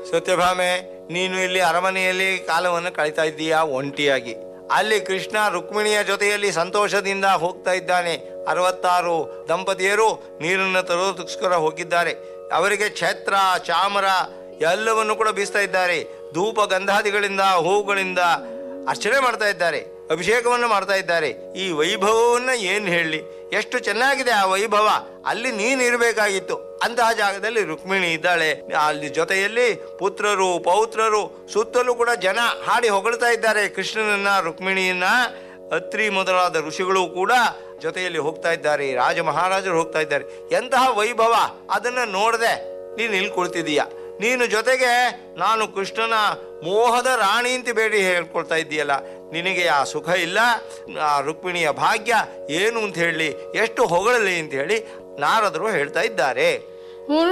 ಸತ್ಯಭಾಮೆ ನೀನು ಇಲ್ಲಿ ಅರಮನೆಯಲ್ಲಿ ಕಾಲವನ್ನು ಕಳೀತಾ ಇದ್ದೀಯಾ ಒಂಟಿಯಾಗಿ ಅಲ್ಲಿ ಕೃಷ್ಣ ರುಕ್ಮಿಣಿಯ ಜೊತೆಯಲ್ಲಿ ಸಂತೋಷದಿಂದ ಹೋಗ್ತಾ ಇದ್ದಾನೆ ಅರವತ್ತಾರು ದಂಪತಿಯರು ನೀರನ್ನು ತರೋದಕ್ಕೋಸ್ಕರ ಹೋಗಿದ್ದಾರೆ ಅವರಿಗೆ ಛತ್ರ ಚಾಮರ ಎಲ್ಲವನ್ನು ಕೂಡ ಬೀಸ್ತಾ ಇದ್ದಾರೆ ಧೂಪ ಗಂಧಾದಿಗಳಿಂದ ಹೂಗಳಿಂದ ಅರ್ಚನೆ ಮಾಡ್ತಾ ಇದ್ದಾರೆ ಅಭಿಷೇಕವನ್ನು ಮಾಡ್ತಾ ಇದ್ದಾರೆ ಈ ವೈಭವವನ್ನ ಏನು ಹೇಳಿ ಎಷ್ಟು ಚೆನ್ನಾಗಿದೆ ಆ ವೈಭವ ಅಲ್ಲಿ ನೀನು ಇರಬೇಕಾಗಿತ್ತು ಅಂತಹ ಜಾಗದಲ್ಲಿ ರುಕ್ಮಿಣಿ ಇದ್ದಾಳೆ ಅಲ್ಲಿ ಜೊತೆಯಲ್ಲಿ ಪುತ್ರರು ಪೌತ್ರರು ಸುತ್ತಲೂ ಕೂಡ ಜನ ಹಾಡಿ ಹೊಗಳ್ತಾ ಇದ್ದಾರೆ ಕೃಷ್ಣನನ್ನ ರುಕ್ಮಿಣಿಯನ್ನ ಅತ್ರಿ ಮೊದಲಾದ ಋಷಿಗಳು ಕೂಡ ಜೊತೆಯಲ್ಲಿ ಹೋಗ್ತಾ ಇದ್ದಾರೆ ರಾಜ ಮಹಾರಾಜರು ಹೋಗ್ತಾ ಇದ್ದಾರೆ ಎಂತಹ ವೈಭವ ಅದನ್ನ ನೋಡದೆ ನೀನು ಇಲ್ಲಿ ಕುಳಿತಿದೀಯ ನೀನು ಜೊತೆಗೆ ನಾನು ಕೃಷ್ಣನ ಮೋಹದ ರಾಣಿ ಅಂತ ಬೇಡಿ ಹೇಳ್ಕೊಳ್ತಾ ಇದ್ದೀಯಲ್ಲ ನಿನಗೆ ಆ ಸುಖ ಇಲ್ಲ ಆ ರುಕ್ಮಿಣಿಯ ಭಾಗ್ಯ ಏನು ಅಂತ ಹೇಳಿ ಎಷ್ಟು ಹೊಗಳಲಿ ಅಂತ ಹೇಳಿ ನಾರದರು ಹೇಳ್ತಾ ಇದ್ದಾರೆ